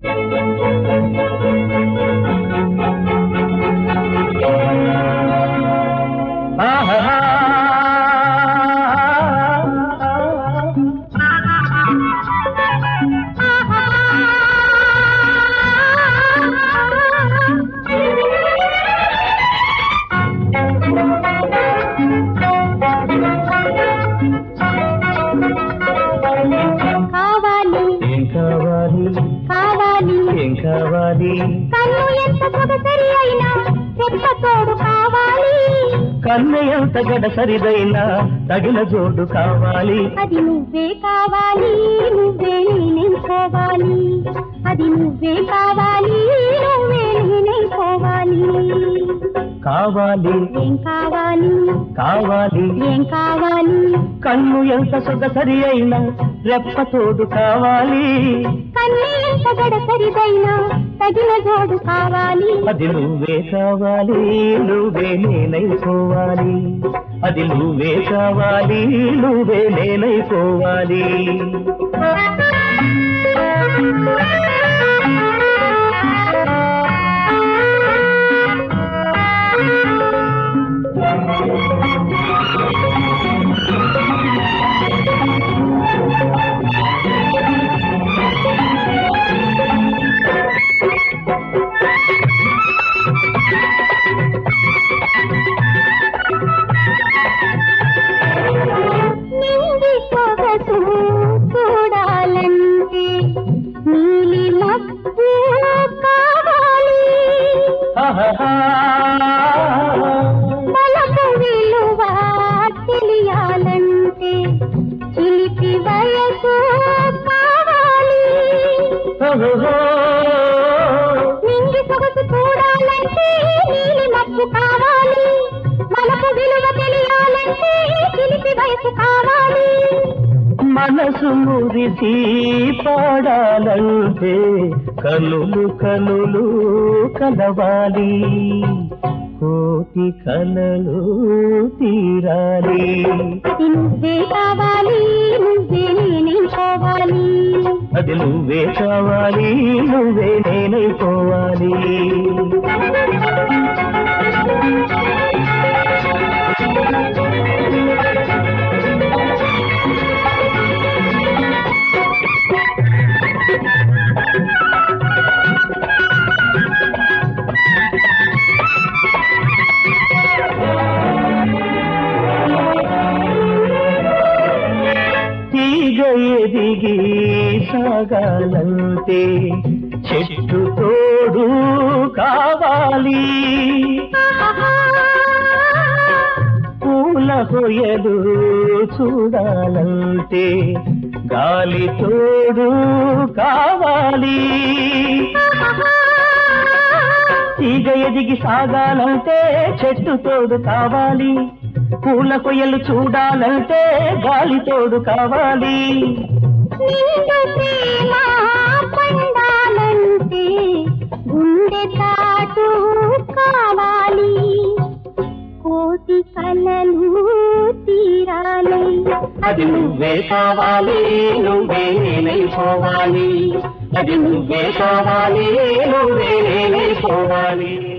కావాలి ఏం కావాలి కావాలి ఏం కావాలి కన్ను ఎంత సొగసరి అయినా చెప్ప తోడు కావాలి కన్ను ఎంత గడసరిదైనా తగిన జోడు కావాలి అది నువ్వే కావాలి నువ్వే నేనైపోవాలి అది నువ్వే కావాలి నువ్వే నేనైపోవాలి కావాలి ఏం కావాలి కావాలి ఏం కావాలి కన్ను ఎంత సొగసరి అయినా రెప్ప తోడు కావాలి కన్నీ ఎంత గడసరిదైనా తగిన జోడు కావాలి అది నువ్వే కావాలి నువ్వే నేనైపోవాలి అది నువ్వే కావాలి నువ్వే నేనైపోవాలి నింగి సొగసు చూడాలంటే నీలి మబ్బు కావాలి ఆహాహా. బలపు విలువ తెలియాలంటే చిలిపి వయసు కావాలి ఓహోహో. నింగి సొగసు చూడాలంటే నీలి మబ్బు కావాలి బలపు విలువ తెలియాలంటే చిలిపి వయసు కావాలి మనసు మురిసి పాడాలంటే కనులు కనులు కలవాలి కోటి కలలు తీరాలి అది నువ్వే కావాలి నువ్వే నేనైపోవాలి అది నువ్వే కావాలి నువ్వే నేనైపోవాలి తీగ ఎదిగి సాగాలంటే చెట్టు తోడు కావాలి పూల హొయలు చూడాలంటే గాలి తోడు కావాలి తీగ ఎదిగి సాగాలంటే చెట్టు తోడు కావాలి పూల కొయ్యలు చూడాలంటే గాలి తోడు కావాలి నిండు ప్రేమ పండాలంటే గుండె తాటు కావాలి కోటి కలలు తీరాలి అది నువ్వే కావాలి నువ్వే నేనైపోవాలి అది నువ్వే కావాలి నువ్వే నేనైపోవాలి